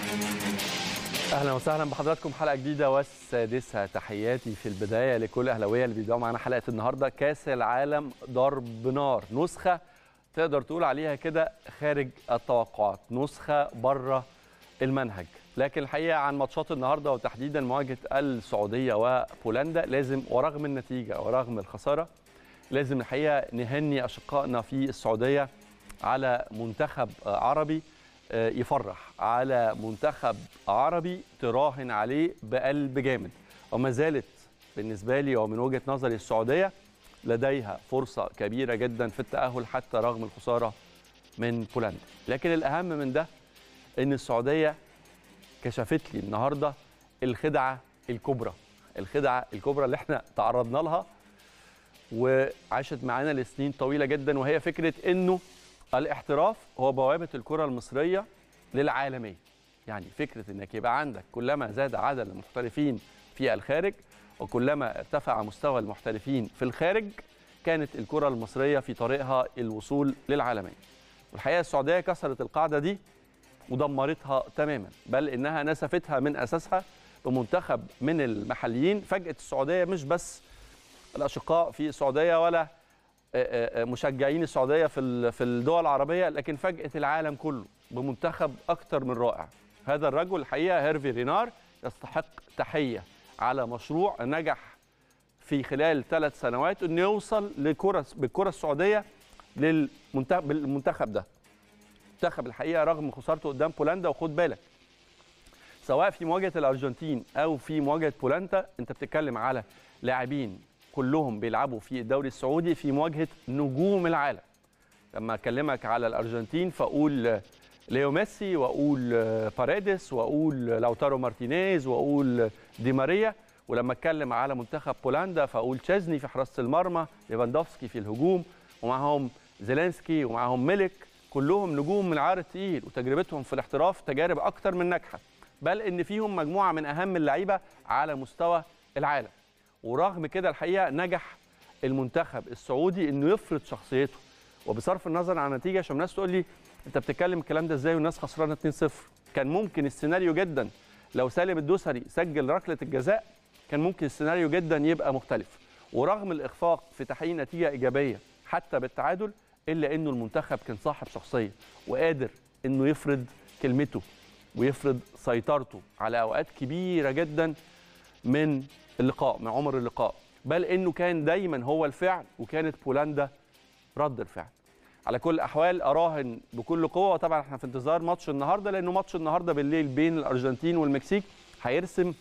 اهلا وسهلا بحضراتكم حلقه جديده والسادسه تحياتي في البدايه لكل اهلاويه اللي بيبداوا معانا حلقه النهارده كاس العالم ضرب نار نسخه تقدر تقول عليها كده خارج التوقعات نسخه بره المنهج لكن الحقيقه عن ماتشات النهارده وتحديدا مواجهه السعوديه وبولندا لازم ورغم النتيجه ورغم الخساره لازم الحقيقه نهني اشقائنا في السعوديه على منتخب عربي يفرح على منتخب عربي تراهن عليه بقلب جامد وما زالت بالنسبه لي ومن وجهه نظري السعوديه لديها فرصه كبيره جدا في التاهل حتى رغم الخساره من بولندا لكن الاهم من ده ان السعوديه كشفت لي النهارده الخدعه الكبرى الخدعه الكبرى اللي احنا تعرضنا لها وعاشت معانا لسنين طويله جدا وهي فكره انه الاحتراف هو بوابه الكره المصريه للعالميه يعني فكره انك يبقى عندك كلما زاد عدد المحترفين في الخارج وكلما ارتفع مستوى المحترفين في الخارج كانت الكره المصريه في طريقها الوصول للعالميه والحقيقه السعوديه كسرت القاعده دي ودمرتها تماما بل انها نسفتها من اساسها بمنتخب من المحليين فاجئت السعوديه مش بس الاشقاء في السعوديه ولا مشجعين السعوديه في في الدول العربيه لكن فاجئت العالم كله بمنتخب اكثر من رائع هذا الرجل الحقيقه هيرفي رينار يستحق تحيه على مشروع نجح في خلال ثلاث سنوات انه يوصل لكره بالكره السعوديه للمنتخب ده منتخب الحقيقه رغم خسارته قدام بولندا وخد بالك سواء في مواجهه الارجنتين او في مواجهه بولندا انت بتتكلم على لاعبين كلهم بيلعبوا في الدوري السعودي في مواجهه نجوم العالم لما اكلمك على الارجنتين فاقول ليو ميسي واقول باريدس واقول لاوتارو مارتينيز واقول دي ماريا ولما اتكلم على منتخب بولندا فاقول تشيزني في حراسه المرمى ليفاندوفسكي في الهجوم ومعهم زيلينسكي ومعهم ميلك كلهم نجوم من عار التقيل وتجربتهم في الاحتراف تجارب اكتر من ناجحه بل ان فيهم مجموعه من اهم اللعيبه على مستوى العالم ورغم كده الحقيقه نجح المنتخب السعودي انه يفرض شخصيته وبصرف النظر عن النتيجه عشان الناس تقول لي انت بتتكلم الكلام ده ازاي والناس خسرانه 2-0 كان ممكن السيناريو جدا لو سالم الدوسري سجل ركله الجزاء كان ممكن السيناريو جدا يبقى مختلف ورغم الاخفاق في تحقيق نتيجه ايجابيه حتى بالتعادل الا انه المنتخب كان صاحب شخصيه وقادر انه يفرض كلمته ويفرض سيطرته على اوقات كبيره جدا من اللقاء من عمر اللقاء بل انه كان دايما هو الفعل وكانت بولندا رد الفعل على كل الاحوال اراهن بكل قوه طبعا احنا في انتظار ماتش النهارده لانه ماتش النهارده بالليل بين الارجنتين والمكسيك هيرسم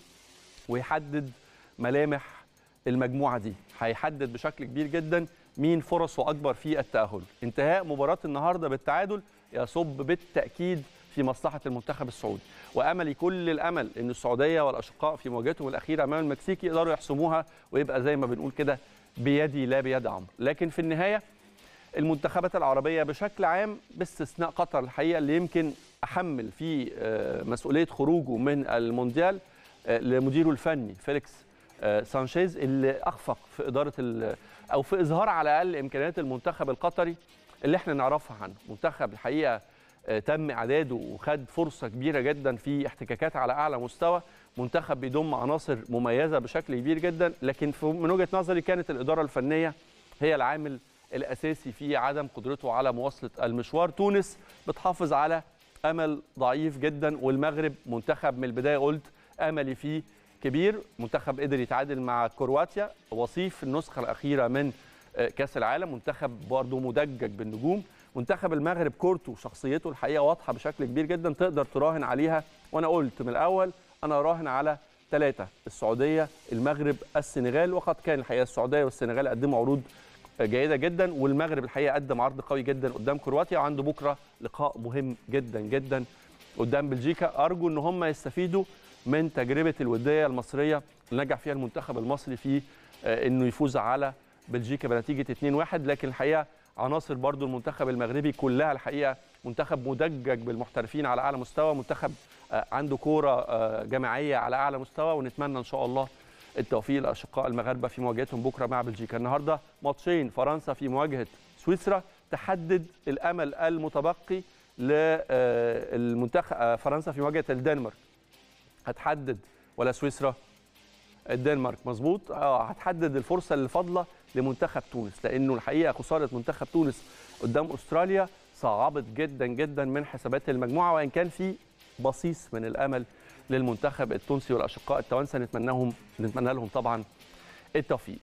ويحدد ملامح المجموعه دي هيحدد بشكل كبير جدا مين فرصه اكبر في التاهل انتهاء مباراه النهارده بالتعادل يصب بالتاكيد في مصلحه المنتخب السعودي واملي كل الامل ان السعوديه والاشقاء في مواجهتهم الاخيره امام المكسيك يقدروا يحسموها ويبقى زي ما بنقول كده بيدي لا بيد عمرو لكن في النهايه المنتخبات العربيه بشكل عام باستثناء قطر الحقيقه اللي يمكن احمل في مسؤوليه خروجه من المونديال لمديره الفني فيليكس سانشيز اللي اخفق في اداره او في اظهار على الاقل امكانيات المنتخب القطري اللي احنا نعرفها عنه منتخب الحقيقه تم اعداده وخد فرصه كبيره جدا في احتكاكات على اعلى مستوى منتخب بيضم عناصر مميزه بشكل كبير جدا لكن من وجهه نظري كانت الاداره الفنيه هي العامل الاساسي في عدم قدرته على مواصله المشوار تونس بتحافظ على امل ضعيف جدا والمغرب منتخب من البدايه قلت املي فيه كبير منتخب قدر يتعادل مع كرواتيا وصيف النسخه الاخيره من كاس العالم منتخب برضه مدجج بالنجوم منتخب المغرب كورته وشخصيته الحقيقه واضحه بشكل كبير جدا تقدر تراهن عليها وانا قلت من الاول انا راهن على ثلاثه السعوديه المغرب السنغال وقد كان الحقيقه السعوديه والسنغال قدموا عروض جيده جدا والمغرب الحقيقه قدم عرض قوي جدا قدام كرواتيا وعنده بكره لقاء مهم جدا جدا قدام بلجيكا ارجو ان هم يستفيدوا من تجربه الوديه المصريه اللي نجح فيها المنتخب المصري في انه يفوز على بلجيكا بنتيجه 2-1 لكن الحقيقه عناصر برضو المنتخب المغربي كلها الحقيقه منتخب مدجج بالمحترفين على اعلى مستوى منتخب عنده كوره جماعيه على اعلى مستوى ونتمنى ان شاء الله التوفيق لاشقاء المغاربه في مواجهتهم بكره مع بلجيكا النهارده ماتشين فرنسا في مواجهه سويسرا تحدد الامل المتبقي للمنتخب فرنسا في مواجهه الدنمارك هتحدد ولا سويسرا الدنمارك مظبوط اه هتحدد الفرصه اللي فاضله لمنتخب تونس لانه الحقيقه خساره منتخب تونس قدام استراليا صعبت جدا جدا من حسابات المجموعه وان كان في بصيص من الامل للمنتخب التونسي والاشقاء التوانسه نتمناهم نتمنى لهم طبعا التوفيق